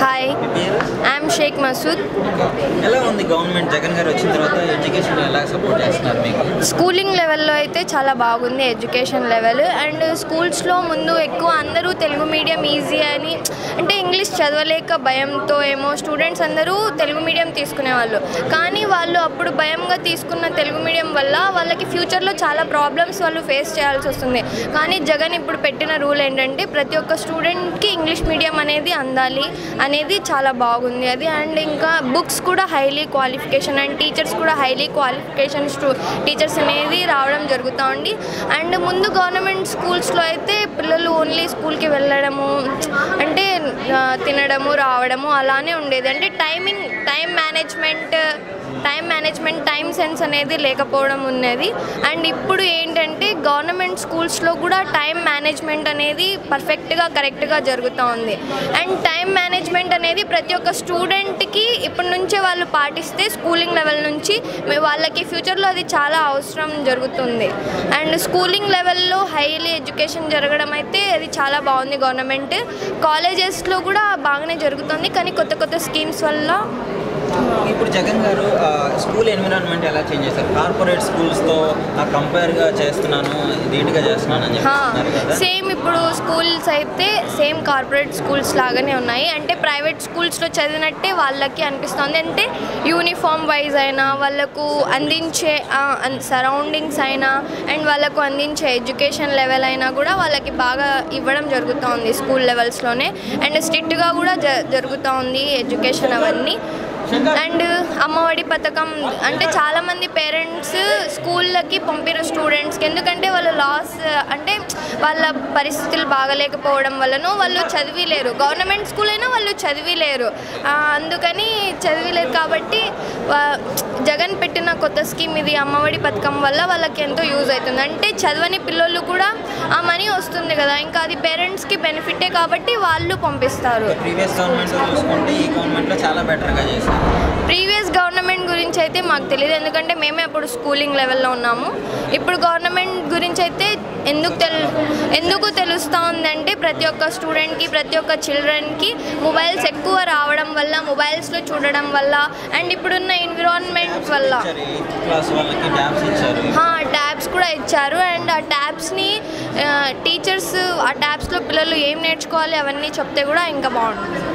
hi మీ పేరు I'm Sheikh Masood ఎలా ఉంది గవర్నమెంట్ జగన్ గారు వచ్చిన తర్వాత ఎడ్యుకేషన్ ఎలా సపోర్ట్ చేస్తున్నారు మీకు స్కూలింగ్ లెవెల్లో అయితే చాలా బాగుంది ఎడ్యుకేషన్ లెవెల్ అండ్ స్కూల్స్లో ముందు ఎక్కువ అందరూ తెలుగు మీడియం ఈజీ అని అంటే ఇంగ్లీష్ చదవలేక భయంతో ఏమో స్టూడెంట్స్ అందరూ తెలుగు మీడియం తీసుకునేవాళ్ళు కానీ వాళ్ళు అప్పుడు భయంగా తీసుకున్న తెలుగు మీడియం వల్ల వాళ్ళకి ఫ్యూచర్లో చాలా ప్రాబ్లమ్స్ వాళ్ళు ఫేస్ చేయాల్సి వస్తుంది కానీ జగన్ ఇప్పుడు పెట్టిన రూల్ ఏంటంటే ప్రతి ఒక్క స్టూడెంట్కి ఇంగ్లీష్ మీడియం అనేది అందాలి అనేది చాలా బాగుంది అది అండ్ ఇంకా బుక్స్ కూడా హైలీ క్వాలిఫికేషన్ అండ్ టీచర్స్ కూడా హైలీ క్వాలిఫికేషన్ స్టూ టీచర్స్ అనేది రావడం జరుగుతూ ఉంది అండ్ ముందు గవర్నమెంట్ స్కూల్స్లో అయితే పిల్లలు ఓన్లీ స్కూల్కి వెళ్ళడము అంటే ఆ, తినడము రావడము అలానే ఉండేది అంటే timing time management time management time sense అనేది లేకపోవడం ఉన్నది అండ్ ఇప్పుడు ఏంటంటే గవర్నమెంట్ స్కూల్స్లో కూడా టైం మేనేజ్మెంట్ అనేది పర్ఫెక్ట్గా కరెక్ట్గా జరుగుతూ ఉంది అండ్ టైం మేనేజ్మెంట్ అనేది ప్రతి ఒక్క స్టూడెంట్కి ఇప్పటి నుంచే వాళ్ళు పాటిస్తే స్కూలింగ్ లెవెల్ నుంచి మీ- వాళ్ళకి ఫ్యూచర్లో అది చాలా అవసరం జరుగుతుంది అండ్ స్కూలింగ్ లెవెల్లో హైలీ ఎడ్యుకేషన్ జరగడం అయితే అది చాలా బాగుంది గవర్నమెంట్ కాలేజెస్లో కూడా బాగానే జరుగుతుంది కానీ కొత్త కొత్త స్కీమ్స్ వల్ల ఇప్పుడు జగన్ గారు ఆ, స్కూల్ ఎన్విరాన్మెంట్ ఎలా చేంజ్ చేశారు కార్పొరేట్ స్కూల్స్తో కంపేర్గా చేస్తున్నాను ధీటుగా చేస్తున్నాను అని చెప్పి అంటున్నారు కదా సేమ్ ఇప్పుడు స్కూల్స్ అయితే సేమ్ కార్పొరేట్ స్కూల్స్ లాగానే ఉన్నాయి అంటే ప్రైవేట్ స్కూల్స్లో చదివినట్టే వాళ్ళకి అనిపిస్తుంది అంటే యూనిఫామ్ వైజ్ అయినా వాళ్ళకు అందించే సరౌండింగ్స్ అయినా అండ్ వాళ్ళకు అందించే ఎడ్యుకేషన్ లెవెల్ అయినా కూడా వాళ్ళకి బాగా ఇవ్వడం జరుగుతూ స్కూల్ లెవెల్స్లోనే అండ్ స్ట్రిక్ట్గా కూడా జ జరుగుతూ ఉంది ఎడ్యుకేషన్ అవన్నీ అండ్ అమ్మఒడి పథకం అంటే చాలామంది పేరెంట్స్ స్కూళ్ళకి పంపిన స్టూడెంట్స్కి ఎందుకంటే వాళ్ళు లాస్ అంటే వాళ్ళ పరిస్థితులు బాగలేకపోవడం వలన వాళ్ళు చదివిలేరు గవర్నమెంట్ స్కూల్ అయినా వాళ్ళు చదివిలేరు ఆ, అందుకని చదివిలేరు కాబట్టి వా- జగన్ పెట్టిన కొత్త స్కీమ్ ఇది అమ్మఒడి పథకం వల్ల వాళ్ళకి ఎంతో యూజ్ అవుతుంది అంటే చదవని పిల్లలు కూడా ఆ మనీ వస్తుంది కదా ఇంకా అది పేరెంట్స్కి బెనిఫిటే కాబట్టి వాళ్ళు పంపిస్తారు ప్రీవియస్ గవర్నమెంట్ చూసుకుంటే ఈ గవర్నమెంట్లో చాలా బెటర్గా చేశారు ప్రీవియస్ గవర్నమెంట్ గురించి అయితే మాకు తెలియదు ఎందుకంటే మేమే అప్పుడు స్కూలింగ్ లెవెల్లో ఉన్నాము ఇప్పుడు గవర్నమెంట్ గురించి అయితే ఎందుకు తెలు ఎందుకు తెలుస్తూ ఉందంటే ప్రతి ఒక్క స్టూడెంట్కి ప్రతి ఒక్క చిల్డ్రన్కి మొబైల్స్ ఎక్కువ రావడం వల్ల మొబైల్స్లో చూడడం వల్ల అండ్ ఇప్పుడున్న ఎన్విరాన్మెంట్ వల్ల ఇచ్చారు ఎయిత్ క్లాస్ వాళ్ళకి ట్యాబ్స్ ఇచ్చారు ట్యాబ్స్ కూడా ఇచ్చారు అండ్ ఆ ట్యాబ్స్ని టీచర్స్ ఆ ట్యాబ్స్లో పిల్లలు ఏం నేర్చుకోవాలి అవన్నీ చెప్తే కూడా ఇంకా బాగుంటుంది